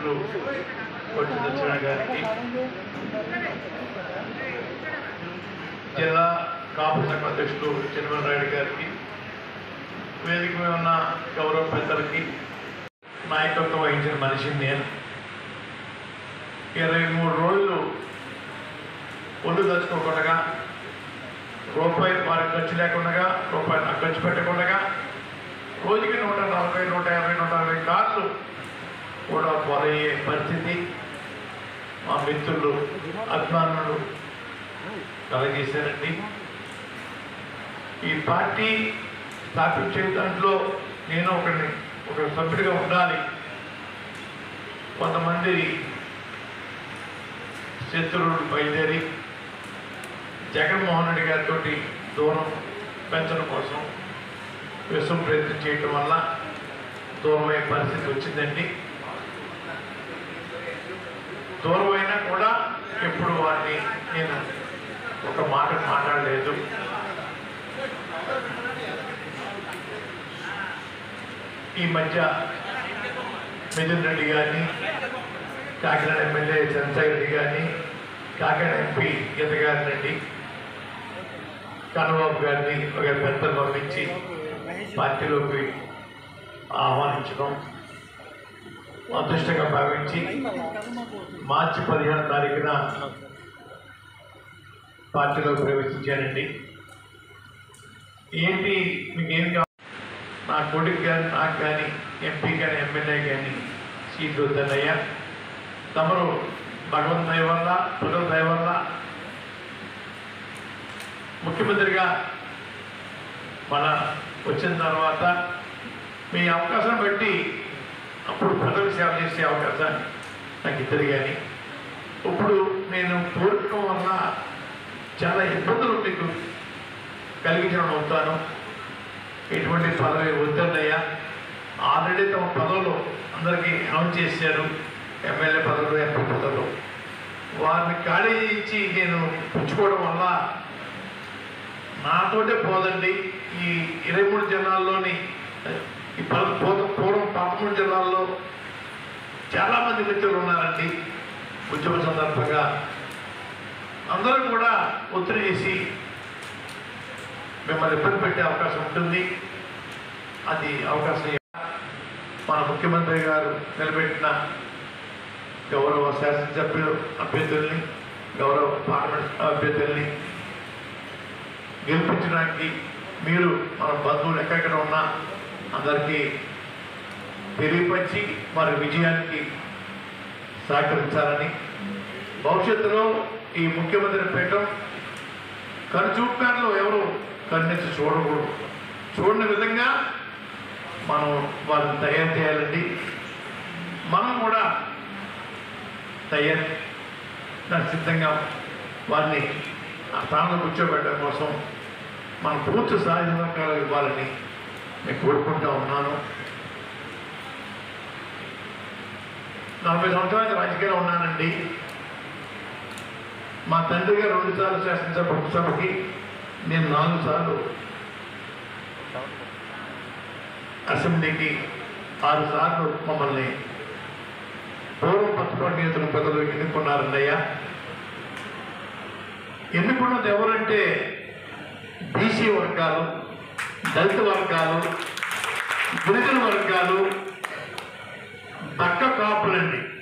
అధ్యక్షులు కొట్టి దక్షిణ గారికి జిల్లా కాపు సంఘ అధ్యక్షులు చిన్నమల రాయుడు గారికి వేదిక మీద ఉన్న గౌరవ పెద్దలకి నాయకత్వం వహించిన మనిషిని నేను ఇరవై మూడు రోజులు ఒళ్ళు దలుచుకోకుండా రూపాయి వారికి ఖర్చు లేకుండా రూపాయి నాకు ఖర్చు పెట్టకుండా రోజుకి నూట నలభై నూట యాభై నూట అరవై కార్లు కూడా పోలయ్యే పరిస్థితి మా మిత్రులు అభిమానులు కలగేశారండి ఈ పార్టీ స్థాపించే దాంట్లో నేను ఒకరిని ఒక సభ్యుడిగా ఉండాలి కొంతమంది శత్రువులు బయలుదేరి జగన్మోహన్ రెడ్డి గారితో దూరం పెంచడం కోసం విశ్వం ప్రయత్నం చేయటం వల్ల దూరమయ్యే పరిస్థితి వచ్చిందండి దూరమైనా కూడా ఎప్పుడు వారిని నేను ఒక మాట మాట్లాడలేదు ఈ మధ్య మిథున్ రెడ్డి గారిని కాకినాడ ఎమ్మెల్యే చంద్రశేఖర్ రెడ్డి గారిని కాకినాడ ఎంపీ గీత గారిని కన్నబాబు గారిని ఒక పెద్దలు పంపించి పార్టీలోకి ఆహ్వానించడం అదృష్టంగా భావించి మార్చి పదిహేను తారీఖున పార్టీలో ప్రవేశించానండి ఏంటి మీకు ఏం కావాలి నా కొడుకు కానీ నాకు కానీ ఎంపీ కానీ ఎమ్మెల్యే కానీ సీట్లు వద్దన్నయ్యా తమరు భగవంత్ దయ వల్ల ప్రజల దయ వల్ల ముఖ్యమంత్రిగా మన వచ్చిన తర్వాత మీ అవకాశం బట్టి అప్పుడు ప్రజలకు సేవ చేసే అవకాశాన్ని నాకు ఇద్దరు కానీ ఇప్పుడు నేను కోరుకోవడం వల్ల చాలా ఇబ్బందులు మీకు కలిగించడం అవుతాను ఎటువంటి పదవి వద్దన్నయ్యా ఆల్రెడీ తమ పదవులు అందరికీ అనౌన్స్ చేశారు ఎమ్మెల్యే పదవులు ఎంపీ పదవులు వారిని ఖాళీ చేయించి నేను పుచ్చుకోవడం వల్ల నాతోటే పోదండి ఈ ఇరవై మూడు జిల్లాల్లోని ఈ పద- పూర్వ పూర్వం పదమూడు జిల్లాల్లో చాలామంది మిత్రులు ఉన్నారండి ఉద్యమ సందర్భంగా అందరూ కూడా ఒత్తిడి చేసి మిమ్మల్ని ఇబ్బంది పెట్టే అవకాశం ఉంటుంది అది అవకాశం మన ముఖ్యమంత్రి గారు నిలబెట్టిన గౌరవ శాసనసభ్యులు అభ్యర్థుల్ని గౌరవ పార్లమెంట్ అభ్యర్థుల్ని గెలిపించడానికి మీరు మన బంధువులు ఎక్కడెక్కడ ఉన్నా అందరికీ తెలియపరిచి మరి విజయానికి సహకరించాలని భవిష్యత్తులో ఈ ముఖ్యమంత్రి పెట్టడం కనుచూపారులో ఎవరు కన్నెత్తి చూడకూడదు చూడని విధంగా మనం వాళ్ళని తయారు చేయాలండి మనం కూడా తయారు దానికి సిద్ధంగా వారిని ఆ స్థానంలో కూర్చోబెట్టడం కోసం మనం పూర్తి సహాయ సహకారాలు ఇవ్వాలని నేను కోరుకుంటూ ఉన్నాను నలభై సంవత్సరాల రాజకీయాలు ఉన్నానండి మా తండ్రి గారు రెండు సార్లు శాసనసభ సభకి నేను నాలుగు సార్లు అసెంబ్లీకి ఆరు సార్లు మమ్మల్ని పూర్వం పచ్చపాటి నియోజకవర్గ ప్రజలు ఎన్నుకున్నారన్నయ్య ఎన్నుకున్నది ఎవరంటే బీసీ వర్గాలు దళిత వర్గాలు గిరిజన వర్గాలు దక్క కాపులండి